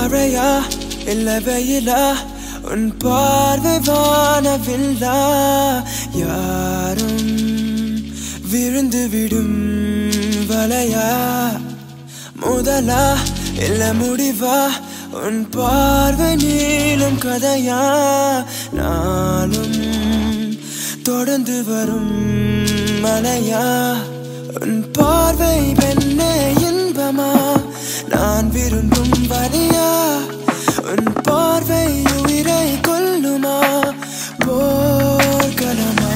மழையா இல்ல வெயிலா உன் பார்வை வானவில்லா யாரும் விழுந்து விடும் வலையா முதலா இல்ல முடிவா உன் பார்வை நீளும் கதையா நானும் தொடர்ந்து வரும் மலையா உன் பார்வை பெண்ணே இன்பமா நான் விரும்பும் வலியா உன் பார்வை உயிரை கொல்லுமா போர்க்களமா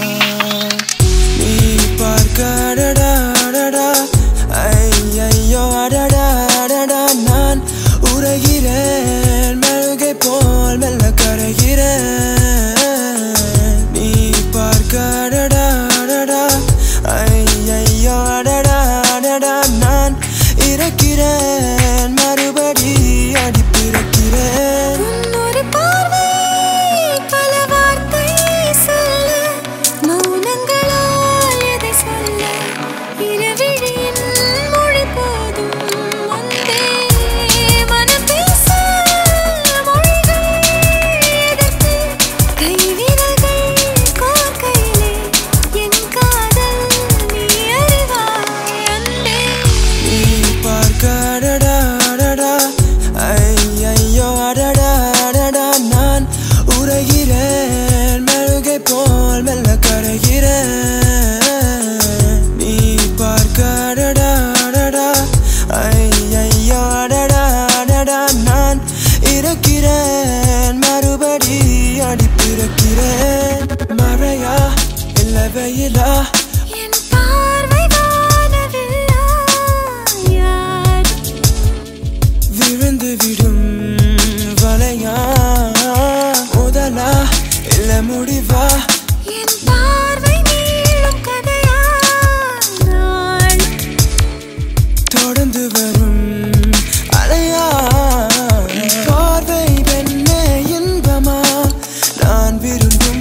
நீ பார்க்க அடடா அடடா ஐயையோ அடடா அடடா நான் உரைகிறேன் மெழுகை போல் மெல்ல கரைகிறேன் நீ பார்க்க அடடா அடடா ஐயையோ அடடா அடடா நான் இறக்கிறேன் மறுபடி அடி பிறக்கிறேன் ஒரு பார்வை பல வார்த்தை சொல்ல மௌனங்களால் எதை சொல்ல இரவிழியின் மொழி போதும் வந்தே மனம் பேச மொழிகள் எதற்கு கைவிரல்கள் கோர்க்கையிலே என் காதல் நீ அறிவாய் அன்பே நீ பார்க்க அடடா அடடா ஐயையோ அடடா அடடா நான் உரைகிறேன் மெழுகை போல் மெல்ல கரைகிறேன் நீ பார்க்க அடடா அடடா ஐயையோ அடடா அடடா நான் இறக்கிறேன் மறுபடி அடி பிறக்கிறேன் மழையா இல்ல வெயிலா என் பார்வை வானவில்லா யாரும் விழுந்து விடும் வலையா முதலா இல்ல முடிவா என் பார்வை நீளும் கதையா நாளும் தொடர்ந்து வரும் அலையா பார்வை பெண்ணே இன்பமா நான் விரும்பும்